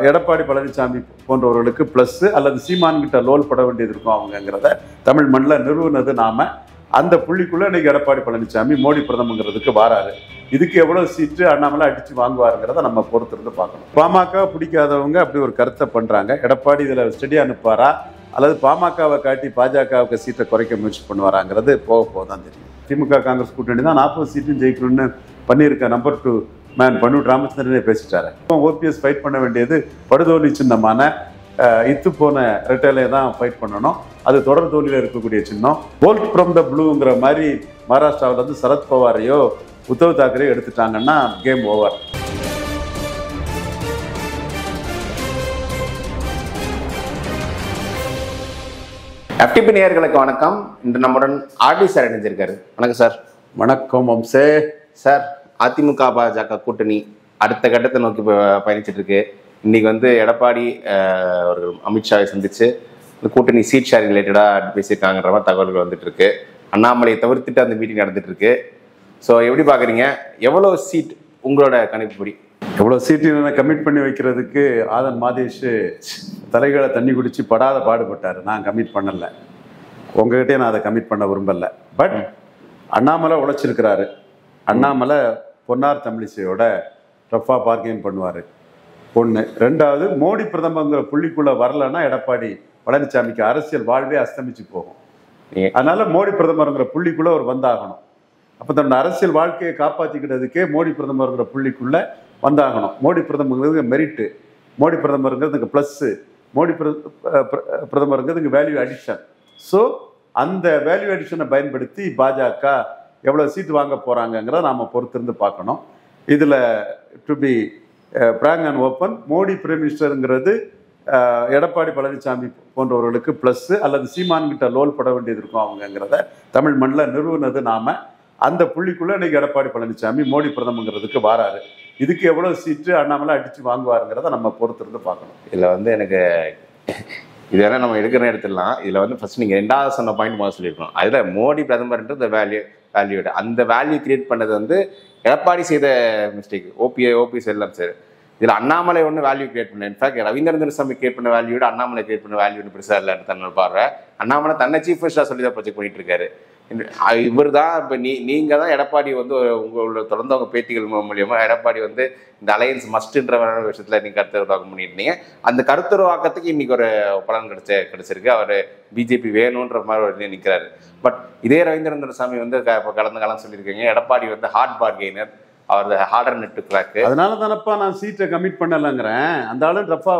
எடப்பாடி பழனிசாமி போன்றவர்களுக்கு ப்ளஸ் அல்லது சீமான் கிட்ட லோல் பட வேண்டியது இருக்கும் அவங்கங்கிறத தமிழ் மண்ணில் நிறுவனது நாம அந்த புள்ளிக்குள்ள இன்னைக்கு எடப்பாடி பழனிசாமி மோடி பிரதமங்கிறதுக்கு வாராரு இதுக்கு எவ்வளவு சீட்டு அண்ணாமலை அடிச்சு வாங்குவாருங்கிறத நம்ம பொறுத்திருந்து பார்க்கணும் பாமக பிடிக்காதவங்க அப்படி ஒரு கருத்தை பண்றாங்க எடப்பாடி இதுல ஸ்டெடி அனுப்பாரா அல்லது பாமகவை காட்டி பாஜகவுக்கு சீட்டை குறைக்க முயற்சி பண்ணுவாராங்கிறது போக போக தான் தெரியும் திமுக காங்கிரஸ் கூட்டணி தான் நாற்பது சீட்டும் ஜெயிக்கணும்னு பண்ணியிருக்க நம்பர் டூ மேன் பன்னூர் ராமச்சந்திரனே பேசிட்டாரு ஓபிஎஸ் ஃபைட் பண்ண வேண்டியது படுதோல்வி சின்னமான அஹ், இத்து போன ரெட்டையிலே தான் ஃபைட் பண்ணணும் அது தொடர் தோல்வியில் இருக்கக்கூடிய சின்னம் போல்ட் ஃப்ரம் த ப்ளூங்கிற மாதிரி மகாராஷ்டிராவில் வந்து சரத்பவாரையோ உத்தவ் தாக்கரே எடுத்துட்டாங்கன்னா கேம் ஓவர் எஃப்டிபி நேயர்களுக்கு வணக்கம் இன்று நம்முடன் ஆர்டி சார் இணைஞ்சிருக்காரு வணக்கம் சார் வணக்கம் வம்சே சார் அதிமுக பாஜக கூட்டணி அடுத்த கட்டத்தை நோக்கி ப- பயணிச்சிட்டு இருக்கு இன்னைக்கு வந்து எடப்பாடி அஹ், அவர்கள் அமித்ஷாவை சந்திச்சு இந்த கூட்டணி சீட் ஷேரிங் ரிலேட்டடாக பேசியிருக்காங்கன்ற மாதிரி தகவல்கள் வந்துட்டு இருக்கு அண்ணாமலையை தவிர்த்துட்டு அந்த மீட்டிங் நடந்துட்டு இருக்கு ஸோ எப்படி பார்க்குறீங்க எவ்வளோ சீட் உங்களோட கணிப்புப்படி எவ்வளோ சீட்டு கமிட் பண்ணி வைக்கிறதுக்கு ஆதன் மாதேஷ் தலைகளை தண்ணி குடிச்சு படாத பாடுபட்டார் நான் கமிட் பண்ணல உங்ககிட்டயே நான் அதை கமிட் பண்ண விரும்பல பட் அண்ணாமலை உழைச்சிருக்கிறாரு அண்ணாமலை பொன்னார் தமிழிசையோட ரஃபா பார்கெயின் பண்ணுவார் ஒன்று ரெண்டாவது மோடி பிரதமங்கிற புள்ளிக்குள்ளே வரலன்னா எடப்பாடி பழனிசாமிக்கு அரசியல் வாழ்வே அஸ்தமிச்சு போகும் நீங்க- அதனால மோடி பிரதமருங்கிற புள்ளிக்குள்ள அவர் வந்தாகணும் அப்போ தன்னோட அரசியல் வாழ்க்கையை காப்பாற்றிக்கிட்டதுக்கே மோடி பிரதமருங்கிற புள்ளிக்குள்ள வந்தாகணும் மோடி பிரதமருங்கிறது மெரிட்டு மோடி பிரதமருங்கிறது ப்ளஸ்ஸு மோடி பிர- அஹ் பிர- பிரதமருங்கிறது வேல்யூ அடிஷன் ஸோ அந்த வேல்யூ அடிஷனை பயன்படுத்தி பாஜக எவ்வளோ சீட்டு வாங்க போகிறாங்கங்கிறத நாம் பொறுத்திருந்து பார்க்கணும் இதில் to be frank and open Modi prime மினிஸ்டருங்கிறது அஹ், எடப்பாடி பழனிசாமி போன்றவர்களுக்கு ப்ளஸ்ஸு அல்லது சீமான் கிட்ட லோல் பட வேண்டியது இருக்கும் அவங்கங்கிறத தமிழ் மண்ணில் நிறுவனது நாம அந்த புள்ளிக்குள்ள இன்னைக்கு எடப்பாடி பழனிசாமி மோடி பிரதமங்கிறதுக்கு வாராரு இதுக்கு எவ்வளவு சீட்டு அண்ணாமலை அடிச்சு வாங்குவாருங்கிறத நம்ம பொறுத்திருந்து பார்க்கணும் இதில் வந்து எனக்கு இதெல்லாம் நம்ம எடுக்கிற எடுத்துடலாம் இதில் வந்து ஃபர்ஸ்ட் நீங்கள் ரெண்டாவது சொன்ன பாயிண்ட் முதல்ல சொல்லியிருக்கணும் அதில் மோடி பிரதமர்ன்றது வேல்யூ வேல்யூடு அந்த வேல்யூ கிரியேட் பண்ணது வந்து எடப்பாடி செய்த மிஸ்டேக் ஓபிஐ ஓபிஎஸ் எல்லாம் சரி இதில் அண்ணாமலை ஒன்று வேல்யூ கிரியேட் பண்ணல இன்ஃபேக்ட் ரவீந்திரன் சாமி கிரியேட் பண்ண வேல்யூட அண்ணாமலை கிரியேட் பண்ண வேல்யூ பெருசாக இல்லைன்னு தன்னோட பார்வை அண்ணாமலை தன்னை சீஃப் மினிஸ்டராக சொல்லி தான் ப்ரொஜெக்ட் பண்ணிட்டு இருக்காரு இவர் தான் இப்போ நீ நீங்கள் தான் எடப்பாடி வந்து ஒரு- உங்களோட தொடர்ந்து அவங்க பேட்டிகள் மூ- மூலியமா எடப்பாடி வந்து இந்த அலையன்ஸ் மஸ்ட்ன்ற விஷயத்தில் நீங்கள் கருத்துருவாக்கம் பண்ணியிருந்தீங்க அந்த கருத்துருவாக்கத்துக்கு இன்னைக்கு ஒரு பலன் கிடைச்ச கிடைச்சிருக்கு அவர் பிஜேபி வேணுன்ற மாதிரி ஒரு நிற்கிறாரு பட் இதே ரவீந்திரநாத் சாமி வந்து க- இப்ப கடந்த காலம் சொல்லியிருக்கீங்க எடப்பாடி வந்து ஹார்ட் பார்கெய்னர் அவர் ஹார்டர் நெட் கிராக்கு அதனால தானப்பா நான் சீட்டை கமிட் பண்ணலைங்கிறேன் அந்த ஆளும் ரஃபா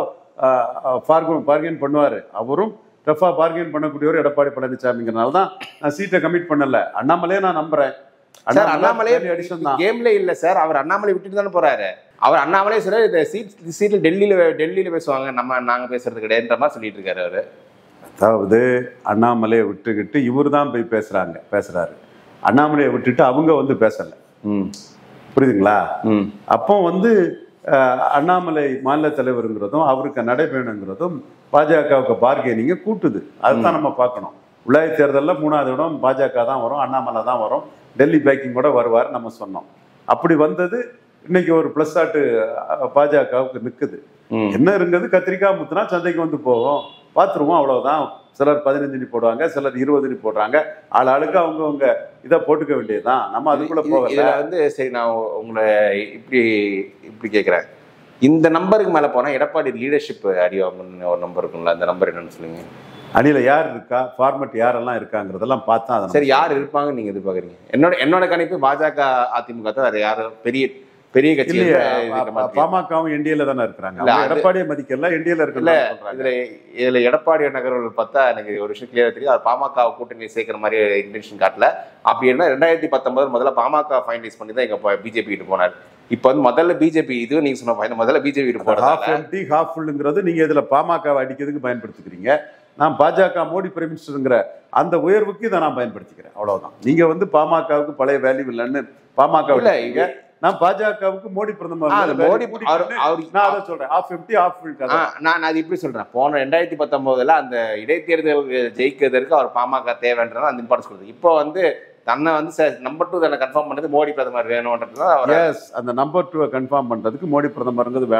பார்கன் பார்கெயின் பண்ணுவார் அவரும் ரஃபா பார்கெயின் பண்ணக்கூடியவர் எடப்பாடி பழனிசாமிங்கிறனால தான் நான் சீட்டை கமிட் பண்ணல அண்ணாமலையே நான் நம்புறேன் சார் அண்ணாமலே அடிஷன் தான் கேம்ல இல்ல சார் அவர் அண்ணாமலை விட்டுட்டு தானே போறாரு அவர் அண்ணாமலே சொல்ல இந்த சீட் சீட்ல டெல்லியில டெல்லியில பேசுவாங்க நம்ம நாங்க பேசுறது கிடையாதுன்ற மாதிரி சொல்லிட்டு இருக்காரு அவரு அதாவது அண்ணாமலையை விட்டுக்கிட்டு இவர் தான் போய் பேசுறாங்க பேசுறாரு அண்ணாமலையை விட்டுட்டு அவங்க வந்து பேசல ம் புரியுதுங்களா ம் அப்போ வந்து அஹ், அண்ணாமலை மாநில தலைவருங்கிறதும் அவருக்கு நடைபயணங்கிறதும் பாஜகவுக்கு பார்கெனிங்கை கூட்டுது அதுதான் நம்ம பார்க்கணும் உள்ளாட்சி தேர்தலில் மூணாவது இடம் பாஜக தான் வரும் அண்ணாமலை தான் வரும் டெல்லி பேக்கிங்கோட வருவார் நம்ம சொன்னோம் அப்படி வந்தது இன்னைக்கு ஒரு ப்ளஸ் ஆட்டு பாஜகவுக்கு நிற்குது ம் என்ன இருந்தது கத்திரிக்காய் முத்துனா சந்தைக்கு வந்து போகும் பார்த்துருவோம் அவ்வளவுதான் சிலர் பதினஞ்சு அணி போடுவாங்க சிலர் இருபது அணி போடுறாங்க ஆள் ஆளுக்கு அவங்கவங்க இதை போட்டுக்க வேண்டியதுதான் நம்ம அதுக்குள்ள இது- போகல இதுல வந்து சரி நான் உ- உங்களை இப்படி இப்படி கேட்குறேன் இந்த நம்பருக்கு மேல போனா எடப்பாடி லீடர்ஷிப் அறிவாங்கன்னு ஒரு நம்பர் இருக்கும்ல அந்த நம்பர் என்னன்னு சொல்லுங்க அணில யார் இருக்கா ஃபார்மட் யாரெல்லாம் இருக்காங்கிறதெல்லாம் பார்த்தா அதை நம்ம சரி யார் இருப்பாங்கன்னு நீங்க எதிர்பார்க்குறீங்க என்னோட என்னோட கணிப்பு பாஜக அதிமுக தான் வேற யாரும் பெரிய பெரிய கட்சி இல்லையே இருக்கிற மாதிரி பாமகவும் என்டிஏல தானே இருக்கிறாங்க இல்ல, அவங்க அது- எடப்பாடியை மதிக்கல என்டிஏல இல்ல இருக்கிற இதுல இதுல எடப்பாடி நகர்கள் பார்த்தா எனக்கு ஒரு விஷயம் கிளியரா தெரியும் அது பாமக கூட்டணி சேர்க்கிற மாதிரி இன்டென்ஷன் காட்டல அப்படி என்ன ரெண்டாயிரத்தி பத்தொன்பது முதல்ல பாமக ஃபைனலைஸ் பண்ணி தான் எங்க பிஜேபி கிட்ட போனார் இப்போ வந்து முதல்ல பிஜேபி இது நீங்க சொன்ன point, முதல்ல பிஜேபி கிட்ட ஹாஃப் போறதால எம்டி ஹாஃப் ஃபுல்லுங்கிறது நீங்க இதுல பாமகவை அடிக்கிறதுக்கு பயன்படுத்திக்கிறீங்க நான் பாஜக மோடி பிரைம் மினிஸ்டருங்கிற அந்த உயர்வுக்கு இதை நான் பயன்படுத்திக்கிறேன் அவ்வளவுதான் நீங்க வந்து பாமகவுக்கு பழைய வேல்யூ இல்லைன்னு பாமக இல்ல, இல்ல நான் பாஜகவுக்கு மோடி பிரதமர் ஆ, அது value மோடி கூட்டிட்டு அவர் அவர் நான் அதை சொல்றேன் ஹாஃப் எம்டி ஹாஃப் ஃபுல் ஆ, கதை நான் நான் அது இப்படி சொல்றேன் போன ரெண்டாயிரத்தி பத்தொன்பதுல அந்த இடைத்தேர்தல் ஜெயிக்கிறதுக்கு அவர் பாமக தேவைன்றது அந்த இம்பார்ட்டன்ஸ் கொடுத்து இப்போ வந்து தன்னை வந்து நம்பர் டூ தன்னை கன்ஃபார்ம் பண்ணது மோடி பிரதமர் வேணும்ன்றது அவர் எஸ் அந்த நம்பர் டூவை கன்ஃபார்ம் பண்றதுக்கு மோடி பிரதமருங்கிறது வேணும்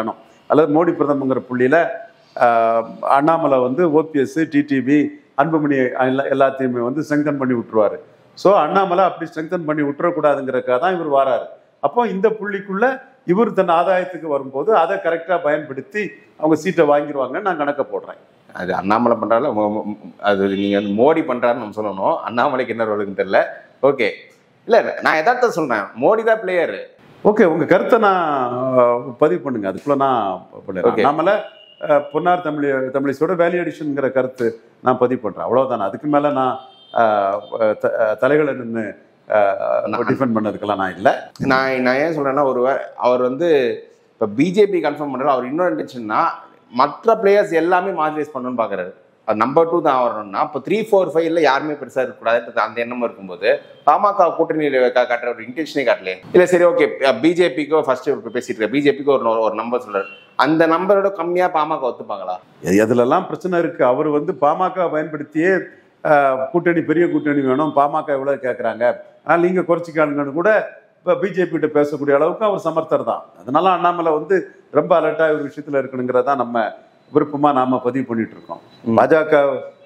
அல்லது மோடி பிரதமங்கிற புள்ளியில ஆஹ், அண்ணாமலை வந்து ஓபிஎஸ் டிடிவி அன்புமணி எல்லா- எல்லாத்தையுமே வந்து ஸ்ட்ரெங்தன் பண்ணி விட்டுருவாரு ஸோ அண்ணாமலை அப்படி ஸ்ட்ரெங்தன் பண்ணி விட்டுறக்கூடாதுங்கிறக்காக தான் இவர் வாராரு அப்போ இந்த புள்ளிக்குள்ள இவர் தன் ஆதாயத்துக்கு வரும்போது அதை கரெக்டாக பயன்படுத்தி அவங்க சீட்டை வாங்கிடுவாங்கன்னு நான் கணக்க போடுறேன் அது அண்ணாமலை பண்றாரு மோ- மோ- அது நீங்க வந்து மோடி பண்றாருன்னு நம்ம சொல்லணும் அண்ணாமலைக்கு என்ன ரோலுன்னு தெரியல ஓகே இல்ல நான் எதார்த்தம் சொல்றேன் மோடி தான் பிளேயர் ஓகே உங்க கருத்தை நான் அஹ், பதிவு பண்ணுங்க அதுக்குள்ள நான் பண்ணிடுறேன் Okay. நம்மள அஹ், பொன்னார் தமிழ் தமிழிசோட வேல்யூ அடிஷனுங்கிற கருத்து நான் பதிவு பண்றேன் அவ்வளவுதான் அதுக்கு மேல நான் அஹ், த- அஹ், தலைகளை நின்று டிஃபெண்ட் பண்ணதுக்கெல்லாம் நான் இல்லை நான் நான் ஏன் சொல்றேன்னா ஒரு வே- அவர் வந்து இப்போ பிஜேபி கன்ஃபார்ம் பண்றாரு அவர் இன்னொரு இன்டென்ஷன்னா மற்ற பிளேயர்ஸ் எல்லாமே மார்ஜினைஸ் பண்ணணும்னு பார்க்குறாரு அது நம்பர் டூ தான் வரணும்னா இப்போ த்ரீ ஃபோர் ஃபைவ்ல யாருமே பெருசாக இருக்கக்கூடாது அந்த எண்ணமும் இருக்கும்போது பாமக கூட்டணியில் கா- காட்டுற ஒரு இன்டென்ஷனே காட்டலையே இல்லை சரி ஓகே பிஜேபிக்கோ ஃபர்ஸ்ட் பேசிட்டு இருக்க பிஜேபிக்கு ஒரு ஒரு நம்பர் சொல்றாரு அந்த நம்பரோட கம்மியாக பாமக ஒத்துப்பாங்களா எ- எதுலெல்லாம் பிரச்சனை இருக்கு அவர் வந்து பாமக பயன்படுத்தியே அஹ், கூட்டணி பெரிய கூட்டணி வேணும் பாமக இவ்வளவு கேட்குறாங்க ஆனால் நீங்க குறைச்சிக்கானுங்கன்னு கூட இப்போ பிஜேபி பேசக்கூடிய அளவுக்கு அவர் சமர்த்தர் தான் அதனால அண்ணாமலை வந்து ரொம்ப அலர்ட்டா ஒரு விஷயத்துல இருக்கணுங்கிறதா நம்ம விருப்பமா நாம பதிவு பண்ணிட்டு இருக்கோம் ம். பாஜக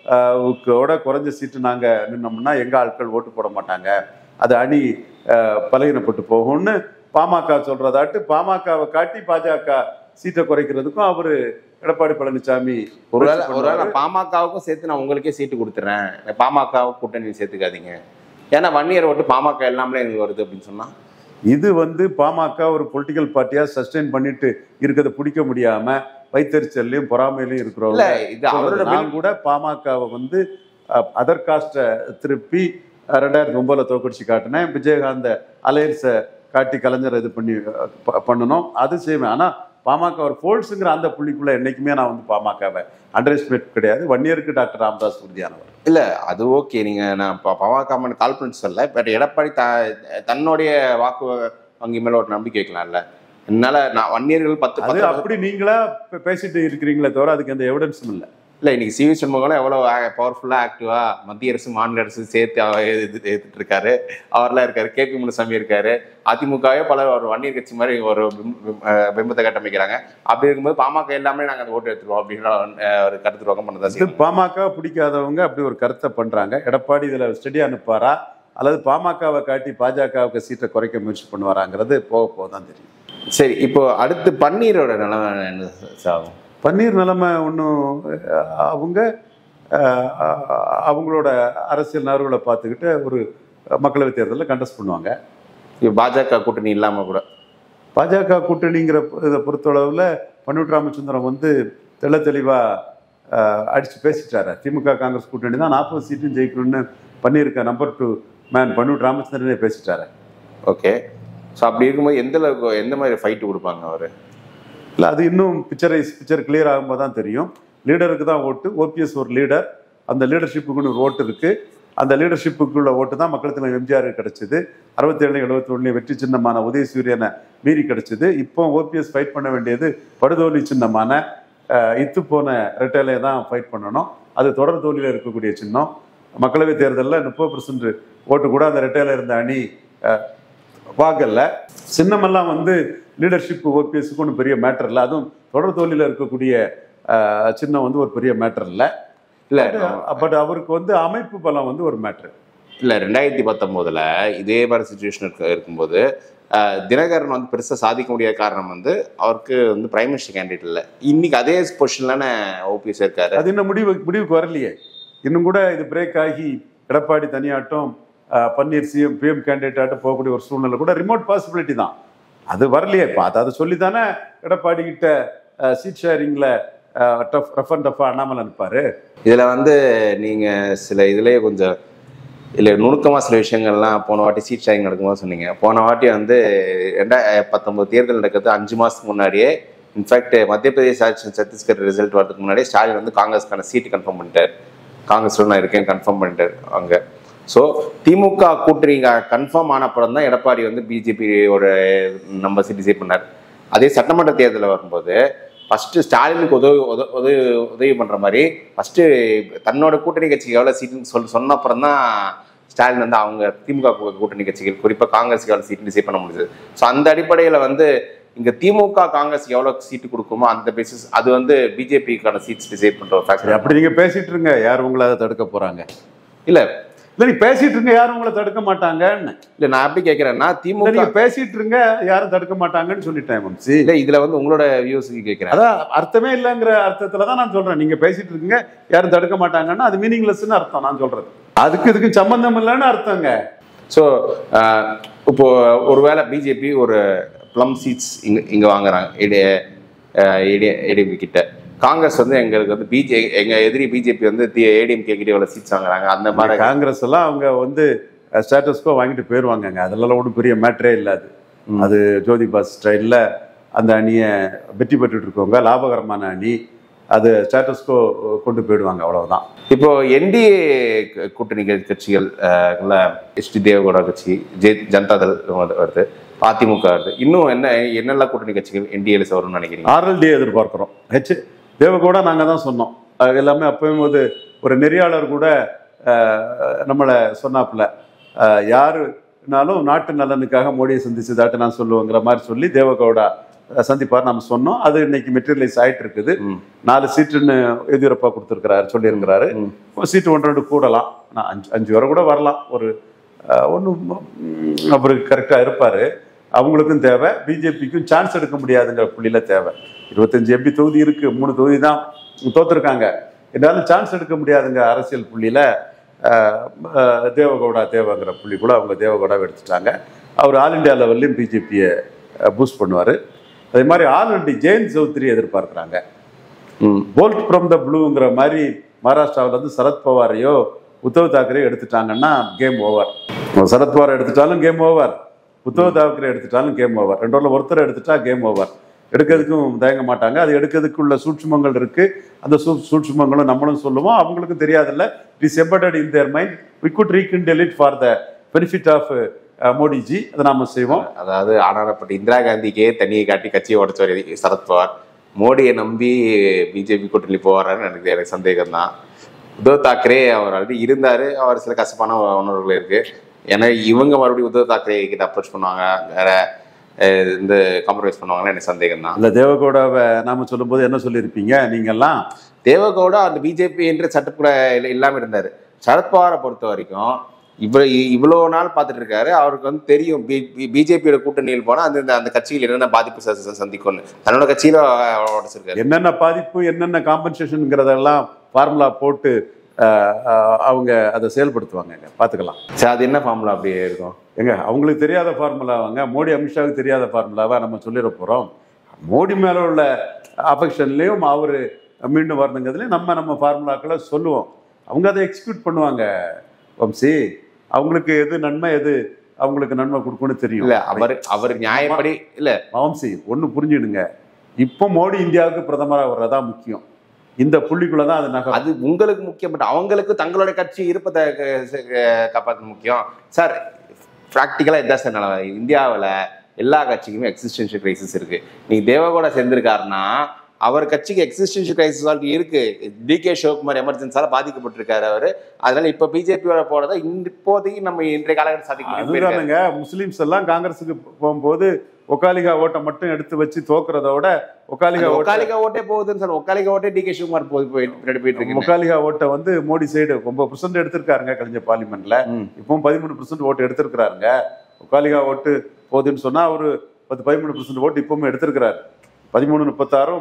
வுக்கோட குறைஞ்ச சீட்டு நாங்க நின்னோம்னா எங்க ஆட்கள் ஓட்டு போட மாட்டாங்க அது அணி அஹ், பலகீனப்பட்டு போகும்னு பாமக சொல்றதாட்டு பாமகவை காட்டி பாஜக சீட்டை குறைக்கிறதுக்கும் அவரு எடப்பாடி பழனிசாமி ஒருவேளை முயற்சி ஒருவேளை பண்ணுவாரு. பாமகவுக்கும் சேர்த்து நான் உங்களுக்கே சீட்டு கொடுத்துறேன் பாமக கூட்டணி சேர்த்துக்காதீங்க ஏன்னா ஒன் இயர் ஓட்டு பாமக எல்லாமே எனக்கு வருது அப்படின்னு சொன்னா இது வந்து பாமக ஒரு பொலிட்டிக்கல் பார்ட்டியா சஸ்டெயின் பண்ணிட்டு இருக்கிறத பிடிக்க முடியாம வைத்தறிச்சல்லையும் பொறாமையிலையும் இல்ல இருக்கிறவங்க இது அவரோட சொல்றது. நான் கூட பாமகவை வந்து அதர் காஸ்ட்டை திருப்பி அஹ், ரெண்டாயிரத்தி ஒன்பதுல தோக்கடிச்சு காட்டினேன் விஜயகாந்த அலையன்ஸை காட்டி கலைஞர் இது பண்ணி அஹ், ப- பண்ணணும் அது செய்வேன் ஆனா பாமக ஒரு ஃபோல்ஸுங்கிற அந்த புள்ளிக்குள்ள என்னைக்குமே நான் வந்து பாமகவை அண்டர் எஸ்டிமேட் கிடையாது ஒன் இயருக்கு டாக்டர் ராமதாஸ் உறுதியானவர் இல்ல அது ஓகே நீங்க நான் பா- பாமக கால் பண்ணி சொல்ல பட் எடப்பாடி த தன்னுடைய வாக்கு வங்கி மேல ஒரு நம்பிக்கை வைக்கலாம்ல என்னால நான் ஒன் இயர்கள் பத்து அது பத்து அப்படி நீங்களா பே- பேசிட்டு இருக்கிறீங்களே தவிர அதுக்கு எந்த எவிடன்ஸும் இல்லை இல்ல இன்னைக்கு சி வி சண்முகம் எவ்வளவு பவர்ஃபுல்லா ஆக்டிவா மத்திய அரசு மாநில அரசு சேர்த்து அவர் எதிர்த்து எதிர்த்துட்டு இருக்காரு அவர்லாம் இருக்காரு கே பி முனுசாமி இருக்காரு அதிமுகவே பல ஒரு வன்னியர் கட்சி மாதிரி ஒரு பிம்- பிம்- அஹ் பிம்பத்தை கட்டமைக்கிறாங்க அப்படி இருக்கும்போது பாமக எல்லாமே நாங்க அந்த ஓட்டு எடுத்துருவோம் அப்படின்ற அஹ், ஒரு கருத்து ரோகம் பண்ணதான் இது செய்யணும் பாமக பிடிக்காதவங்க அப்படி ஒரு கருத்தை பண்றாங்க எடப்பாடி இதுல ஸ்டெடி அனுப்பாரா அல்லது பாமகவை காட்டி பாஜகவுக்கு சீட்டை குறைக்க முயற்சி பண்ணுவாராங்கிறது போக போக தான் தெரியும் சரி இப்போ அடுத்து பன்னீரோட நிலைமை என்ன சாகும் பன்னீர் நிலைமை ஒன்றும் அவங்க அஹ், அவங்களோட அரசியல் நகர்வுகளை பார்த்துக்கிட்டு ஒரு மக்களவைத் தேர்தலில் கண்டஸ்ட் பண்ணுவாங்க இப்போ பாஜக கூட்டணி இல்லாம கூட பாஜக கூட்டணிங்கிற இதை பொறுத்தளவில் பன்னூர் ராமச்சந்திரன் வந்து தெள்ள தெளிவாக அடித்து பேசிட்டாரு திமுக காங்கிரஸ் கூட்டணி தான் நாற்பது சீட்டும் ஜெயிக்கணும்னு பண்ணியிருக்க நம்பர் டூ மேன் பன்னூர் ராமச்சந்திரனே பேசிட்டாரு ஓகே ஸோ அப்படி இருக்கும்போது எந்த அளவுக்கு எந்த மாதிரி ஃபைட் கொடுப்பாங்க அவரு இல்லை அது இன்னும் பிக்சரைஸ் பிக்சர் கிளியர் ஆகும்போது தான் தெரியும் லீடருக்கு தான் ஓட்டு ஓபிஎஸ் ஒரு லீடர் அந்த லீடர்ஷிப்புக்குன்னு ஒரு ஓட்டு இருக்கு அந்த லீடர்ஷிப்புக்குள்ள ஓட்டு தான் மக்கள் தலைவர் எம்ஜிஆர் கிடைச்சது அறுபத்தேழு எழுபத்தி வெற்றி சின்னமான உதயசூரியனை மீறி கிடைச்சது இப்போ ஓபிஎஸ் ஃபைட் பண்ண வேண்டியது படுதோல்வி சின்னமான அஹ், இத்து போன ரெட்டையிலே தான் ஃபைட் பண்ணணும் அது தொடர் தோல்வியில் இருக்கக்கூடிய சின்னம் மக்களவைத் தேர்தலில் முப்பது பர்சன்ட் ஓட்டு கூட அந்த ரெட்டையில இருந்த அணி அஹ், வாங்கல சின்னமெல்லாம் வந்து லீடர்ஷிப் ஓபிஎஸ்க்கு ஒன்றும் பெரிய மேட்டர் இல்லை அதுவும் தொடர் தோல்வியில் இருக்கக்கூடிய அஹ், சின்னம் வந்து ஒரு பெரிய மேட்டர் இல்லை இல்ல பட் அவருக்கு வந்து அமைப்பு பலம் வந்து ஒரு மேட்ரு இல்ல ரெண்டாயிரத்தி பத்தொன்பதுல இதே மாதிரி சுச்சுவேஷன் இருக்க இருக்கும்போது அஹ், தினகரன் வந்து பெருசா சாதிக்க முடியாத காரணம் வந்து அவருக்கு வந்து பிரைம் மினிஸ்டர் கேண்டிடேட் இல்ல இன்னைக்கு அதே பொசிஷன்ல ஓபிஎஸ் இருக்காரு அது இன்னும் முடிவு முடிவுக்கு வரலையே இன்னும் கூட இது பிரேக் ஆகி எடப்பாடி தனியாட்டம் அஹ், பன்னீர் சிஎம் பிஎம் கேண்டிடேட் ஆட்டம் போகக்கூடிய ஒரு சூழ்நிலை கூட ரிமோட் பாசிபிலிட்டி தான் அது வரலையே இப்போ அதை அதை சொல்லி தானே எடப்பாடி கிட்ட சீட் ஷேரிங்கில் டஃப் ரஃப் அண்ட் டஃபாக அண்ணாமலை அனுப்பாரு இதுல வந்து நீங்க சில இதுலயே கொஞ்சம் இல்ல நுணுக்கமா சில விஷயங்கள்லாம் போன வாட்டி சீட் ஷேரிங் நடக்கும்போது சொன்னீங்க போன வாட்டி வந்து ரெண்டாயிரத்தி பத்தொன்பது தேர்தல் நடக்கிறது அஞ்சு மாசத்துக்கு முன்னாடியே இன்ஃபேக்ட் மத்திய பிரதேச election, சத்தீஸ்கர் ரிசல்ட் வரதுக்கு முன்னாடியே ஸ்டாலின் வந்து காங்கிரஸ்க்கான சீட்டு கன்ஃபார்ம் பண்ணிட்டார் காங்கிரஸ்ல நான் இருக்கேன் கன்ஃபார்ம் பண்ணிட்டார் அங்க ஸோ திமுக கூட்டணி கன்ஃபார்ம் ஆன அப்புறம் தான் எடப்பாடி வந்து பிஜேபியோட நம்ம சீட் டிசைட் பண்ணார் அதே சட்டமன்ற தேர்தலில் வரும்போது ஃபர்ஸ்ட் ஸ்டாலினுக்கு உதவி உத- உதவி உதவி பண்ற மாதிரி ஃபர்ஸ்ட் தன்னோட கூட்டணி கட்சிக்கு எவ்வளவு சீட்டுன்னு சொல்லி சொன்ன அப்புறம் தான் ஸ்டாலின் வந்து அவங்க திமுக கூ- கூட்டணி கட்சிகள் குறிப்பா காங்கிரஸுக்கு எவ்வளவு சீட் டிசைட் பண்ண முடியுது ஸோ அந்த அடிப்படையில வந்து இங்க திமுக காங்கிரஸ் எவ்வளவு சீட்டு கொடுக்குமோ அந்த பேசிஸ் அது வந்து பிஜேபிக்கான சீட்ஸ் டிசைட் பண்ற ஒரு சரி ஃபேக்டர் அப்படி நீங்க பேசிட்டு இருங்க யார் உங்களை அதை தடுக்க போறாங்க இல்ல இல்ல நீ பேசிட்டு இருங்க யாரும் உங்களை தடுக்க மாட்டாங்கன்னு இல்ல நான் எப்படி கேக்குறேன்னா இல்ல திமுக நீங்க பேசிட்டு இருங்க யாரும் தடுக்க மாட்டாங்கன்னு சொல்லிட்டேன் வம்சி இல்ல இதுல வந்து உங்களோட வியூஸ்க்கு கேக்குறேன் அதான் அர்த்தமே இல்லைங்கிற அர்த்தத்துல தான் நான் சொல்றேன் நீங்க பேசிட்டு இருக்கீங்க யாரும் தடுக்க மாட்டாங்கன்னா அது மீனிங்லெஸ்னு அர்த்தம் நான் சொல்றது அதுக்கு இதுக்கு சம்பந்தம் இல்லைன்னு அர்த்தங்க ஸோ இப்போ ஒருவேளை பிஜேபி ஒரு ப்ளம் சீட்ஸ் இங்க இங்க வாங்குறாங்க ஏடிஎம் கிட்ட காங்கிரஸ் வந்து எங்களுக்கு வந்து பிஜே எங்க எதிரி பிஜேபி வந்து ஏடிஎம் கிட்ட எவ்வளவு சீட்ஸ் வாங்குறாங்க அந்த மாதிரி காங்கிரஸ் எல்லாம் அவங்க வந்து ஸ்டேட்டஸ்கோ வாங்கிட்டு போயிருவாங்கங்க அதெல்லாம் ஒன்றும் பெரிய மேட்டரே இல்லாது ம். அது ஜோதிபாஸ் ஸ்டைலில் அந்த அணியை வெற்றி பெற்றுட்டு இருக்கவங்க லாபகரமான அணி அது ஸ்டேட்டஸ்கோ கொண்டு போயிடுவாங்க அவ்வளவுதான் இப்போ என்டிஏ கூட்டணி கட்சிகள் எஸ்டி தேவகவுடா கட்சி ஜெ ஜனதாதள் வருது அதிமுக வருது இன்னும் என்ன என்னெல்லாம் கூட்டணி கட்சிகள் என்டிஏல வரும்னு நினைக்கிறீங்க ஆர்எல்டி எதிர்பார்க்குறோம் ஹெச் தேவகோட நாங்கள் தான் சொன்னோம் அது எல்லாமே அப்பயும் போது ஒரு நெறியாளர் கூட அஹ், நம்மளை சொன்னாப்புல அஹ், யாருனாலும் நாட்டு நலனுக்காக மோடியை சந்திச்சதாட்டு நான் சொல்லுவேங்கிற மாதிரி சொல்லி தேவகவுடா அஹ், சந்திப்பார் நம்ம சொன்னோம் அது இன்னைக்கு மெட்டீரியலைஸ் ஆயிட்டு இருக்குது ம். நாலு சீட்டுன்னு எதிர்ப்பா கொடுத்துருக்கிறாரு சொல்லியிருக்கிறாரு ம். ஒரு சீட்டு ஒன்று ரெண்டு கூடலாம் நான் அஞ்சு அஞ்சு வரை கூட வரலாம் ஒரு ஒன்றும் அவருக்கு கரெக்டாக இருப்பார் அவங்களுக்கும் தேவை பிஜேபிக்கும் சான்ஸ் எடுக்க முடியாதுங்கிற புள்ளியில தேவை இருபத்தஞ்சு எம்பி தொகுதி இருக்கு மூணு தொகுதி தான் தோத்துருக்காங்க இருந்தாலும் சான்ஸ் எடுக்க முடியாதுங்க அரசியல் புள்ளியில அஹ், அஹ், தேவகவுடா தேவைங்கிற புள்ளி கூட அவங்க தேவகவுடாவை எடுத்துட்டாங்க அவர் ஆல் இண்டியா லெவல்லையும் பிஜேபியை பூஸ்ட் பண்ணுவார் அதே மாதிரி ஆல் இண்டி ஜெயந்த் சௌத்ரி எதிர்பார்க்குறாங்க ம். போல்ட் ஃப்ரம் த ப்ளூங்கிற மாதிரி மகாராஷ்டிராவில் வந்து சரத்பவாரையோ உத்தவ் தாக்கரே எடுத்துட்டாங்கன்னா கேம் ஓவர் சரத்பவார் எடுத்துட்டாலும் கேம் ஓவர் உத்தவ் தாக்கரே எடுத்துட்டாலும் கேம் ஓவர் ரெண்டு ஒருத்தர் எடுத்துட்டா கேம் ஓவர் எடுக்கிறதுக்கும் தயங்க மாட்டாங்க அது எடுக்கிறதுக்குள்ள சூட்சுமங்கள் இருக்கு அந்த சூ சூட்சுமங்களும் நம்மளும் சொல்லுவோம் அவங்களுக்கும் தெரியாதுல்ல it is embedded in their mind we could rekindle it for the benefit of Modiji அதை நாம செய்வோம் அதாவது ஆனாரப்பட்ட இந்திரா காந்திக்கே தண்ணியை காட்டி கட்சியை உடச்சவர் சரத்பவார் மோடியை நம்பி பிஜேபி கூட்டணி போவாரான்னு எனக்கு எனக்கு சந்தேகம் தான் உத்தவ் தாக்கரே அவர் ஆல்ரெடி இருந்தாரு அவர் சில கசப்பான உணர்வுகள் இருக்கு ஏன்னா இவங்க மறுபடியும் உத்தவ் தாக்கரே கிட்ட அப்ரோச் பண்ணுவாங்க வேற அஹ், இந்த காம்ப்ரமைஸ் பண்ணுவாங்கன்னு எனக்கு சந்தேகம் தான் இல்ல தேவகவுடாவை நாம சொல்லும்போது என்ன சொல்லியிருப்பீங்க நீங்கெல்லாம் தேவகவுடா அந்த பிஜேபி என்ற சட்டப்புல இல்லாம இருந்தாரு சரத்பவாரை பொறுத்த வரைக்கும் இவ்வளோ இவ்வளோ நாள் பார்த்துட்டு இருக்காரு அவருக்கு வந்து தெரியும் பிஜேபியோட கூட்டணியில் போனால் அந்த அந்த கட்சியில் என்னென்ன பாதிப்பு ச- ச- சந்திக்கும்னு தன்னோட கட்சியில உடச்சிருக்காரு என்னென்ன பாதிப்பு என்னென்ன காம்பன்சேஷனுங்கிறதெல்லாம் ஃபார்முலா போட்டு அஹ், அஹ், அவங்க அதை செயல்படுத்துவாங்க பார்த்துக்கலாம் சரி அது என்ன ஃபார்முலா அப்படியே இருக்கும் எங்க அவங்களுக்கு தெரியாத ஃபார்முலாவாங்க மோடி அமித்ஷாவுக்கு தெரியாத ஃபார்முலாவா நம்ம சொல்லிட போகிறோம் மோடி மேலே உள்ள அஃபெக்ஷன்லேயும் அவர் மீண்டும் வரணுங்கிறதுலையும் நம்ம நம்ம ஃபார்முலாக்களை சொல்லுவோம் அவங்க அதை எக்ஸிக்யூட் பண்ணுவாங்க வம்சி அவங்களுக்கு எது நன்மை எது அவங்களுக்கு நன்மை கொடுக்கும்னு தெரியும் இல்ல அவர் அவர் நியாயப்படி இல்ல வம்சி ஒன்று புரிஞ்சுடுங்க இப்போ மோடி இந்தியாவுக்கு பிரதமராக வர்றதா முக்கியம் இந்த புள்ளிக்குள்ள தான் அது நகரும் அது உங்களுக்கு முக்கியம் பட் அவங்களுக்கு தங்களோட கட்சி இருப்பதை காப்பாற்ற முக்கியம் சார் ப்ராக்டிக்கலாக இதான் சார் நிலவரம் இந்தியாவில் எல்லா கட்சிக்குமே எக்ஸிஸ்டன்ஷியல் கிரைசிஸ் இருக்கு நீ தேவகோட சேர்ந்திருக்காருன்னா அவர் கட்சிக்கு எக்ஸிஸ்டன்ஷியல் கிரைசிஸ் ஆல்ரெடி இருக்கு டி கே சிவகுமார் எமர்ஜென்சால பாதிக்கப்பட்டிருக்காரு அவர் அதனால இப்ப பிஜேபியோட போறதை இப்போதைக்கு நம்ம இன்றைய காலகட்டம் சாதிக்க முடியும் போயிருக்காரு. அதுதானுங்க முஸ்லிம்ஸ் எல்லாம் காங்கிரஸுக்கு போகும்போது ஒக்காலிகா ஓட்டை மட்டும் எடுத்து வச்சு தோக்குறத விட ஒக்காலிகா அந்த ஓட்டை ஒக்காலிகா ஓட்டே போகுதுன்னு சார் ஒக்காலிகா ஓட்டே டி கே சிவகுமார் போய் போயிட்டு பின்னாடி போயிட்டு இருக்கு ஒக்காலிகா ஓட்டை வந்து மோடி சைடு ஒன்பது பர்சன்ட் எடுத்திருக்காருங்க கலைஞர் பார்லிமெண்ட்ல ம். இப்பவும் பதிமூணு பர்சன்ட் ஓட்டு எடுத்திருக்கிறாருங்க ஒக்காலிகா ஓட்டு போகுதுன்னு சொன்னா அவரு பத்து பதிமூணு பர்சன்ட் ஓட்டு இப்பவும் எடுத்திருக்கிறாரு பதிமூணு முப்பத்தாறும்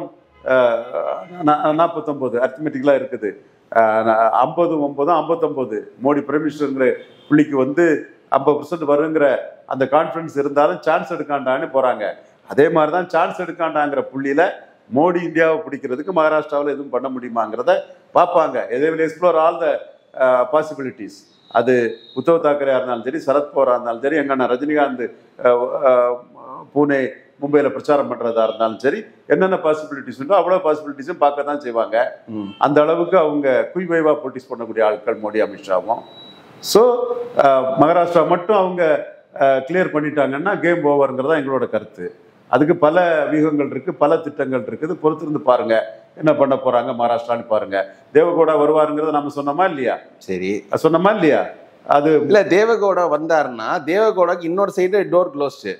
நாற்பத்தொம்போது அர்த்தமெட்டிக்கலாக இருக்குது ஐம்பது ஒன்பதும் ஐம்பத்தொம்போது மோடி பிரைம் மினிஸ்டருங்கிற புள்ளிக்கு வந்து ஐம்பது பர்சன்ட் வருங்கிற அந்த கான்ஃபிடன்ஸ் இருந்தாலும் சான்ஸ் எடுக்காண்டான்னு போறாங்க அதே மாதிரி தான் சான்ஸ் எடுக்காண்டாங்கிற புள்ளியில மோடி இந்தியாவை பிடிக்கிறதுக்கு மகாராஷ்டிராவில் எதுவும் பண்ண முடியுமாங்கிறத பார்ப்பாங்க எதை will explore all the possibilities அது உத்தவ் தாக்கரேயா இருந்தாலும் சரி சரத்பவாரா இருந்தாலும் சரி எங்கன்னா ரஜினிகாந்த் அஹ், அஹ், பூனே மும்பையில் பிரச்சாரம் பண்ணுறதா இருந்தாலும் சரி என்னென்ன பாசிபிலிட்டிஸ் உண்டோ அவ்வளோ பாசிபிலிட்டிஸும் பார்க்க தான் செய்வாங்க ம். அந்த அளவுக்கு அவங்க குய்வைவா போட்டிஸ் பண்ணக்கூடிய ஆட்கள் மோடி அமித்ஷாவும் ஸோ மகாராஷ்டிரா மட்டும் அவங்க கிளியர் பண்ணிட்டாங்கன்னா கேம் ஓவருங்கிறதா எங்களோட கருத்து அதுக்கு பல வியூகங்கள் இருக்கு பல திட்டங்கள் இருக்குது பொறுத்திருந்து பாருங்க என்ன பண்ண போறாங்க மகாராஷ்டிரான்னு பாருங்க தேவகோடா வருவாருங்கிறத நம்ம சொன்னோமா இல்லையா சரி அது சொன்னோமா இல்லையா அது இல்ல தேவகவுடா வந்தாருன்னா தேவகவுடாக்கு இன்னொரு சைடு டோர் க்ளோஸ்டு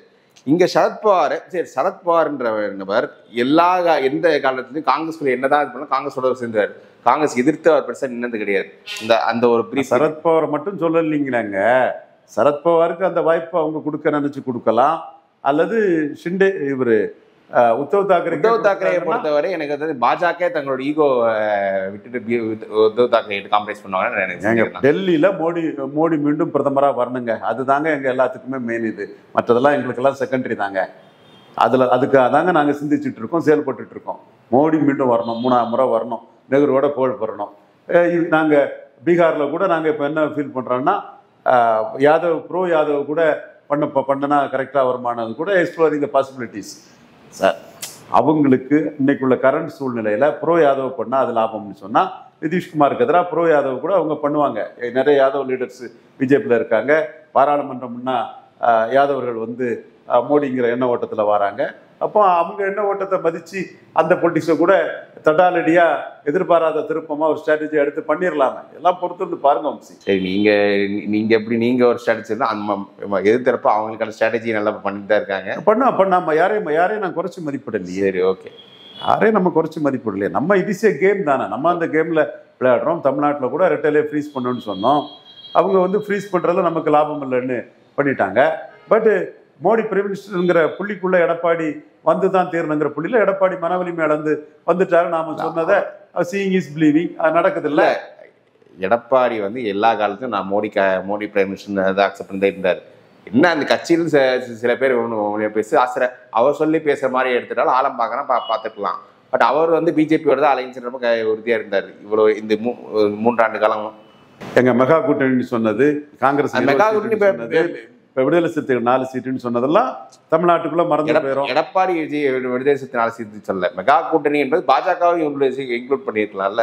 இங்க சரத்பவார் சரி சரத்பவார்ன்ற நபர் எல்லா கா- எந்த காலத்துலயும் காங்கிரஸ் என்னதான் இது பண்ணாலும் காங்கிரஸோட சேர்ந்தாரு காங்கிரஸ் எதிர்த்து அவர் பெருசா நின்னது கிடையாது இந்த அந்த ஒரு brief- சரத்பவார் மட்டும் சொல்லலைங்கிறாங்க சரத்பவாருக்கு அந்த வாய்ப்பை அவங்க கொடுக்க நினைச்சு கொடுக்கலாம் அல்லது ஷிண்டே இவரு அஹ், உத்தவ் தாக்கரே உத்தவ் தாக்கரேயை பொறுத்தவரை எனக்கு வந்து பாஜக தங்களோட ஈகோ விட்டுட்டு பி- உத்தவ் தாக்கரே காம்ப்ரமைஸ் பண்ணுவாங்கன்னு எனக்கு ஏங்க தெரியுது. டெல்லியில மோடி மோடி மீண்டும் பிரதமரா வரணுங்க அதுதாங்க எங்க எல்லாத்துக்குமே மெயின் இது மற்றதெல்லாம் எங்களுக்கெல்லாம் செகண்டரி தாங்க அதுல அதுக்கு அதாங்க நாங்க சிந்திச்சுட்டு இருக்கோம் செயல்பட்டுட்டு இருக்கோம் மோடி மீண்டும் வரணும் மூணாவது முறை வரணும் நெஹ்ருவோட புகழ் பெறணும் அஹ் இது நாங்க பீகார்ல கூட நாங்க இப்ப என்ன ஃபீல் பண்றோம்னா அஹ், யாதவ் ப்ரோ யாதவ் கூட பண்ண ப- பண்ணனா கரெக்டா வருமானது கூட எக்ஸ்ப்ளோரிங் த பாசிபிலிட்டிஸ் சார் அவங்களுக்கு இன்னைக்குள்ள கரண்ட் சூழ்நிலையில ப்ரோ யாதவ் பண்ணா அது லாபம்னு சொன்னா நிதிஷ்குமாருக்கு எதிராக ப்ரோ யாதவ் கூட அவங்க பண்ணுவாங்க எ- நிறைய யாதவ் லீடர்ஸ் பிஜேபியில் இருக்காங்க பாராளுமன்றம்னா ஆஹ், யாதவர்கள் வந்து ஆஹ், மோடிங்கிற எண்ண ஓட்டத்தில் வராங்க அப்போ அவங்க எண்ண ஓட்டத்தை மதிச்சு அந்த பொலிட்டிக்ஸை கூட தட்டாலடியா எதிர்பாராத திருப்பமா ஒரு ஸ்ட்ராட்டஜி எடுத்து பண்ணிடலாமே எல்லாம் பொறுத்து வந்து பாருங்க வம்சி சரி நீங்க நீங்க எப்படி நீங்க ஒரு ஸ்ட்ராட்டஜி அந்த எதிர்த்தரப்ப அவங்களுக்கான ஸ்ட்ராட்டஜி நல்லா பண்ணிட்டு தான் இருக்காங்க பண்ணா பண்ணாம யாரையும் யாரையும் நான் குறைச்சி மதிப்பிடலையே சரி ஓகே யாரையும் நம்ம குறைச்சி மதிப்பிடலையே நம்ம இடிசிய கேம் தானே நம்ம அந்த கேம்ல விளையாடுறோம் தமிழ்நாட்டில் கூட ரெட்டலே ஃப்ரீஸ் பண்ணணும்னு சொன்னோம் அவங்க வந்து ஃப்ரீஸ் பண்றதுல நமக்கு லாபம் இல்லைன்னு பண்ணிட்டாங்க பட் மோடி பிரைம் மினிஸ்டருங்கிற புள்ளிக்குள்ள எடப்பாடி வந்து தான் தீரணுங்கிற புள்ளியில எடப்பாடி மனவலிமை இழந்து வந்துட்டாரு நாம சொன்னதை சீயிங் இஸ் பிலீவிங் அது நடக்குது இல்ல எடப்பாடி வந்து எல்லா காலத்தும் நான் மோடி க மோடி பிரைம் மினிஸ்டர் அதை அக்செப்ட் பண்ணிட்டே இருந்தார் என்ன அந்த கட்சியில் சில சில பேர் ஒண்ணு- ஒண்ணு பேசி ஆசிர அவர் சொல்லி பேசுற மாதிரி எடுத்துட்டாலும் ஆழம் பார்க்கறா பா பார்த்துக்கலாம் பட் அவர் வந்து பிஜேபியோட தான் அலைன்ஸ்ன்றப்ப க உறுதியா இருந்தார் இவ்வளவு இந்த மூ மூன்றாண்டு காலம் எங்க மெகா கூட்டணின்னு சொன்னது காங்கிரஸ் அந்த மெகா இருபது கூட்டணி சீட்டுன்னு இப்ப- சொன்னது, இப்ப விடுதலை சிறுத்தைகள் நாலு சீட்டுன்னு சொன்னதெல்லாம் தமிழ்நாட்டுக்குள்ள மறந்து எடப்- போயிரும் எடப்பாடி விஜய் விடுதலை சிறுத்தை சேர்த்து சொல்ல மெகா கூட்டணி என்பது பாஜகவும் இன்க்ளூட் பண்ணியிருக்கலாம்ல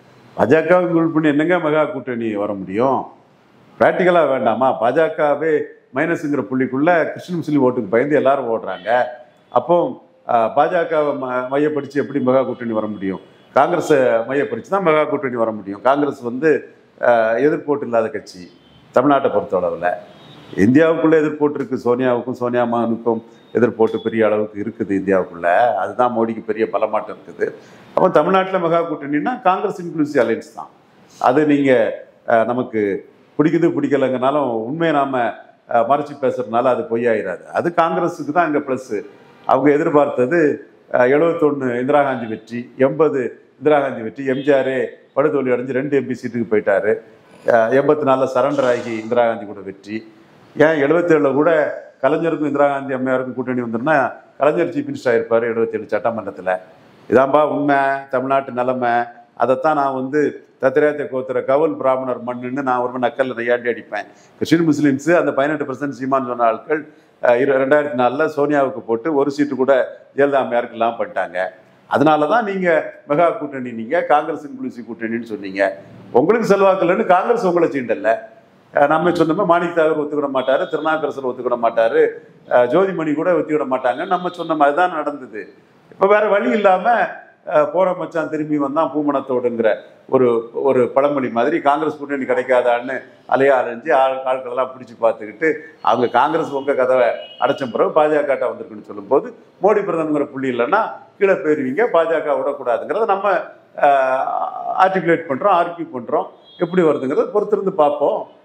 பாஜக இன்க்ளூட் பண்ணி என்னங்க மெகா கூட்டணி வர முடியும் ப்ராக்டிக்கலா வேண்டாமா பாஜகவே மைனஸுங்கிற புள்ளிக்குள்ள கிறிஸ்டின் முஸ்லீம் ஓட்டுக்கு பயந்து எல்லாரும் ஓடுறாங்க அப்போ ஆஹ், பாஜகவை ம- மையப்படுத்தி எப்படி மெகா கூட்டணி வர முடியும் காங்கிரஸை மையப்படுத்தி தான் மெகா கூட்டணி வர முடியும் காங்கிரஸ் வந்து ஆஹ், எதிர்ப்போட்டு இல்லாத கட்சி தமிழ்நாட்டை பொறுத்தளவில் இந்தியாவுக்குள்ள எதிர்ப்போட்டு இருக்கு சோனியாவுக்கும் சோனியா மகனுக்கும் எதிர்ப்போட்டு பெரிய அளவுக்கு இருக்குது இந்தியாவுக்குள்ள அதுதான் மோடிக்கு பெரிய பலமாட்டம் இருக்குது அப்போ தமிழ்நாட்டில் மெகா கூட்டணின்னா காங்கிரஸ் இன்க்ளூசிவ் அலைன்ஸ் தான் அது நீங்கள் நமக்கு பிடிக்குது பிடிக்கலைங்கனாலும் உண்மையை நாம அஹ், மறைச்சு பேசுறதுனால அது பொய்யாயிராது அது காங்கிரஸுக்கு தான் இங்கே ப்ளஸ்ஸு அவங்க எதிர்பார்த்தது எழுபத்தொன்று இந்திரா காந்தி வெற்றி எண்பது இந்திரா காந்தி வெற்றி எம்ஜிஆரே படுதோல்வி அடைஞ்சு ரெண்டு எம்பி சீட்டுக்கு போயிட்டாரு எண்பத்தி நாலில் சரண்டர் ஆகி இந்திரா காந்தி கூட வெற்றி ஏன் எழுபத்தேழில் கூட கலைஞருக்கும் இந்திரா காந்தி அம்மையாருக்கும் கூட்டணி வந்துருன்னா கலைஞர் சீஃப் மினிஸ்டர் ஆயிருப்பாரு எழுபத்தேழு சட்டமன்றத்தில் இதான்பா உண்மை தமிழ்நாட்டு நிலைமை அதைத்தான் நான் வந்து தத்திரேத்தை கோத்திர கவுல் பிராமணர் மண்ணுன்னு நான் ஒரு நக்கல்ல நையாண்டி அடிப்பேன் கிறிஸ்டின் முஸ்லீம்ஸ் அந்த பதினெட்டு பர்சன்ட் சீமான் சொன்ன ஆட்கள் அஹ், இரு ரெண்டாயிரத்தி நாலில் சோனியாவுக்கு போட்டு ஒரு சீட்டு கூட ஜெயலலிதா அம்மையாருக்கு இல்லாமல் பண்ணிட்டாங்க அதனால தான் நீங்கள் மெகா கூட்டணி நீங்கள் காங்கிரஸ் இன்க்ளூசிவ் கூட்டணின்னு சொன்னீங்க உங்களுக்கு செல்வாக்கு இல்லைன்னு காங்கிரஸ் உங்களை சீண்டல்ல அஹ் நம்ம சொன்னோமே மாணிக் தாகூர் ஒத்துக்கிட மாட்டாரு திருநாக்கரசர் ஒத்துக்கிட மாட்டாரு அஹ் ஜோதிமணி கூட ஒத்துக்கிட மாட்டாங்க நம்ம சொன்ன மாதிரி தான் நடந்தது இப்போ வேற வழி இல்லாம அஹ், போற மச்சான் திரும்பி வந்தான் பூமணத்தோடுங்கிற ஒரு ஒரு பழமொழி மாதிரி காங்கிரஸ் கூட்டணி கிடைக்காதான்னு அலையா அலைஞ்சு ஆள் ஆட்களெல்லாம் பிடிச்சி பார்த்துக்கிட்டு அவங்க காங்கிரஸ் உங்க கதவை அடைச்ச பிறகு பாஜக வந்திருக்குன்னு சொல்லும்போது மோடி பிரதமங்கிற புள்ளி இல்லைன்னா கீழே போயிருவீங்க பாஜக விடக்கூடாதுங்கிறத நம்ம ஆர்டிகுலேட் பண்றோம் ஆர்கியூ பண்றோம் எப்படி வருதுங்கிறத பொறுத்திருந்து பார்ப்போம்